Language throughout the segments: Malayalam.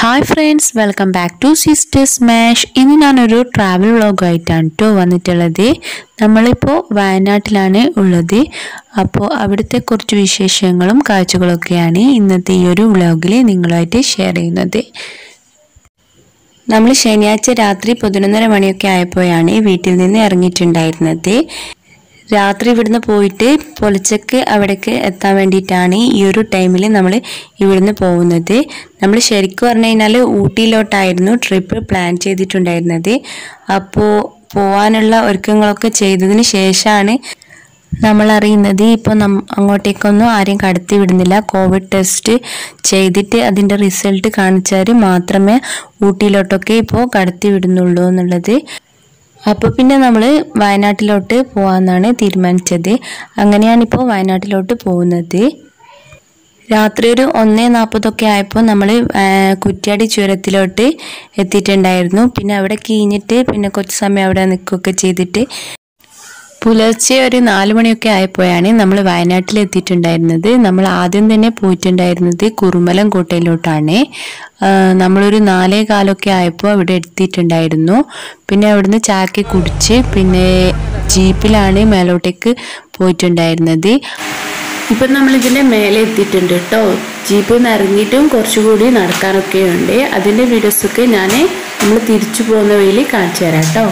hi friends welcome back to sister smash ഇന്ന് ഞാനൊരു ട്രാവൽ വ്ളോഗായിട്ടാണ് കേട്ടോ വന്നിട്ടുള്ളത് നമ്മളിപ്പോൾ വയനാട്ടിലാണ് ഉള്ളത് അപ്പോൾ അവിടുത്തെ കുറച്ച് വിശേഷങ്ങളും കാഴ്ചകളൊക്കെയാണ് ഇന്നത്തെ ഈ ഒരു വ്ളോഗിൽ നിങ്ങളുമായിട്ട് ഷെയർ ചെയ്യുന്നത് നമ്മൾ ശനിയാഴ്ച രാത്രി പതിനൊന്നര മണിയൊക്കെ ആയപ്പോഴാണ് വീട്ടിൽ നിന്ന് ഇറങ്ങിയിട്ടുണ്ടായിരുന്നത് രാത്രി ഇവിടുന്ന് പോയിട്ട് പൊളിച്ചക്ക് അവിടേക്ക് എത്താൻ വേണ്ടിയിട്ടാണ് ഈ ഒരു ടൈമിൽ നമ്മൾ ഇവിടുന്ന് പോകുന്നത് നമ്മൾ ശരിക്കും പറഞ്ഞു കഴിഞ്ഞാൽ ഊട്ടിയിലോട്ടായിരുന്നു ട്രിപ്പ് പ്ലാൻ ചെയ്തിട്ടുണ്ടായിരുന്നത് അപ്പോൾ പോകാനുള്ള ഒരുക്കങ്ങളൊക്കെ ചെയ്തതിന് ശേഷമാണ് നമ്മൾ അറിയുന്നത് ഇപ്പോൾ നം അങ്ങോട്ടേക്കൊന്നും ആരെയും കടത്തി വിടുന്നില്ല കോവിഡ് ടെസ്റ്റ് ചെയ്തിട്ട് അതിൻ്റെ റിസൾട്ട് കാണിച്ചാൽ മാത്രമേ ഊട്ടിയിലോട്ടൊക്കെ ഇപ്പോൾ കടത്തി വിടുന്നുള്ളൂ എന്നുള്ളത് അപ്പോൾ പിന്നെ നമ്മൾ വയനാട്ടിലോട്ട് പോകാമെന്നാണ് തീരുമാനിച്ചത് അങ്ങനെയാണിപ്പോൾ വയനാട്ടിലോട്ട് പോകുന്നത് രാത്രി ഒരു ഒന്നേ നാൽപ്പതൊക്കെ ആയപ്പോൾ നമ്മൾ കുറ്റ്യാടി ചുരത്തിലോട്ട് എത്തിയിട്ടുണ്ടായിരുന്നു പിന്നെ അവിടെ കീഞ്ഞിട്ട് പിന്നെ കുറച്ച് സമയം അവിടെ നിൽക്കുകയൊക്കെ ചെയ്തിട്ട് പുലർച്ചെ ഒരു നാല് മണിയൊക്കെ ആയപ്പോഴാണ് നമ്മൾ വയനാട്ടിൽ എത്തിയിട്ടുണ്ടായിരുന്നത് നമ്മൾ ആദ്യം തന്നെ പോയിട്ടുണ്ടായിരുന്നത് കുറുമലം കോട്ടയിലോട്ടാണ് ആ, നമ്മളൊരു നാലേ കാലൊക്കെ ആയപ്പോൾ അവിടെ എത്തിയിട്ടുണ്ടായിരുന്നു പിന്നെ അവിടുന്ന് ചാക്കി കുടിച്ച് പിന്നെ ജീപ്പിലാണ് മേലോട്ടേക്ക് പോയിട്ടുണ്ടായിരുന്നത് ഇപ്പം നമ്മളിതിൻ്റെ മേലെ എത്തിയിട്ടുണ്ട് കേട്ടോ ജീപ്പിൽ നിന്ന് ഇറങ്ങിയിട്ടും കുറച്ചുകൂടി നടക്കാനൊക്കെ ഉണ്ട് അതിൻ്റെ വീഡിയോസൊക്കെ ഞാൻ നമ്മൾ തിരിച്ചു പോകുന്ന വഴിയിൽ കാണിച്ചു തരാം കേട്ടോ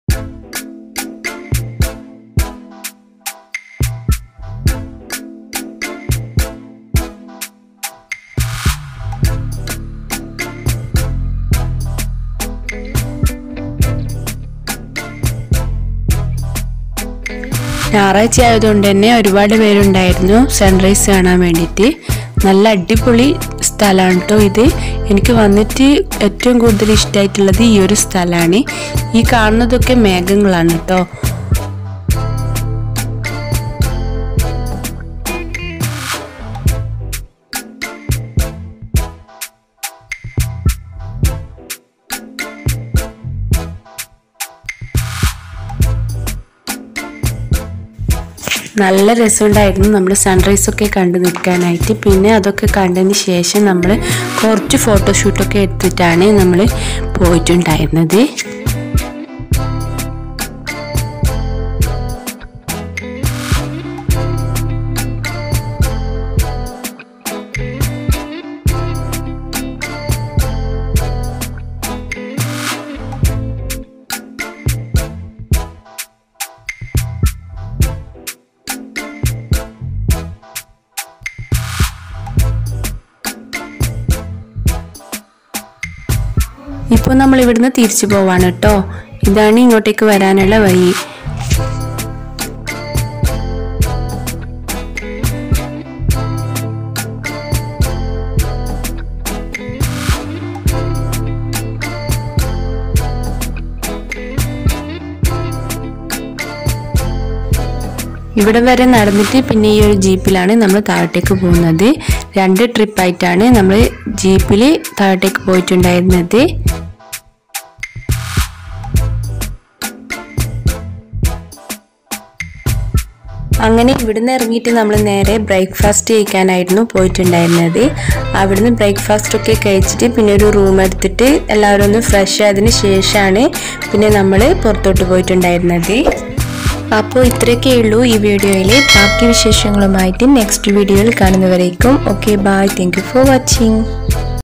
ഞായറാഴ്ച ആയതുകൊണ്ട് തന്നെ ഒരുപാട് പേരുണ്ടായിരുന്നു സൺറൈസ് കാണാൻ വേണ്ടിയിട്ട് നല്ല അടിപൊളി സ്ഥലമാണ് കേട്ടോ ഇത് എനിക്ക് വന്നിട്ട് ഏറ്റവും കൂടുതൽ ഇഷ്ടമായിട്ടുള്ളത് ഈ ഒരു സ്ഥലമാണ് ഈ കാണുന്നതൊക്കെ മേഘങ്ങളാണ് കേട്ടോ നല്ല രസമുണ്ടായിരുന്നു നമ്മൾ സൺറൈസ് ഒക്കെ കണ്ടു നിൽക്കാനായിട്ട് പിന്നെ അതൊക്കെ കണ്ടതിന് ശേഷം നമ്മൾ കുറച്ച് ഫോട്ടോഷൂട്ടൊക്കെ എടുത്തിട്ടാണ് നമ്മൾ പോയിട്ടുണ്ടായിരുന്നത് ഇപ്പോൾ നമ്മൾ ഇവിടുന്ന് തിരിച്ചു പോവാണ് കേട്ടോ ഇതാണ് ഇങ്ങോട്ടേക്ക് വരാനുള്ള വഴി ഇവിടെ വരെ നടന്നിട്ട് പിന്നെ ഈ ഒരു ജീപ്പിലാണ് നമ്മൾ താഴോട്ടേക്ക് പോകുന്നത് രണ്ട് ട്രിപ്പായിട്ടാണ് നമ്മൾ ജീപ്പിൽ താഴോട്ടേക്ക് പോയിട്ടുണ്ടായിരുന്നത് അങ്ങനെ ഇവിടുന്ന് ഇറങ്ങിയിട്ട് നമ്മൾ നേരെ ബ്രേക്ക്ഫാസ്റ്റ് കഴിക്കാനായിരുന്നു പോയിട്ടുണ്ടായിരുന്നത് അവിടുന്ന് ബ്രേക്ക്ഫാസ്റ്റ് ഒക്കെ കഴിച്ചിട്ട് പിന്നെ ഒരു റൂം എടുത്തിട്ട് എല്ലാവരും ഒന്ന് ഫ്രഷ് ആയതിന് ശേഷമാണ് പിന്നെ നമ്മൾ പുറത്തോട്ട് പോയിട്ടുണ്ടായിരുന്നത് അപ്പോൾ ഇത്രയൊക്കെ ഉള്ളൂ ഈ വീഡിയോയിൽ ബാക്കി വിശേഷങ്ങളുമായിട്ട് നെക്സ്റ്റ് വീഡിയോയിൽ കാണുന്നവരേക്കും okay bye thank you for watching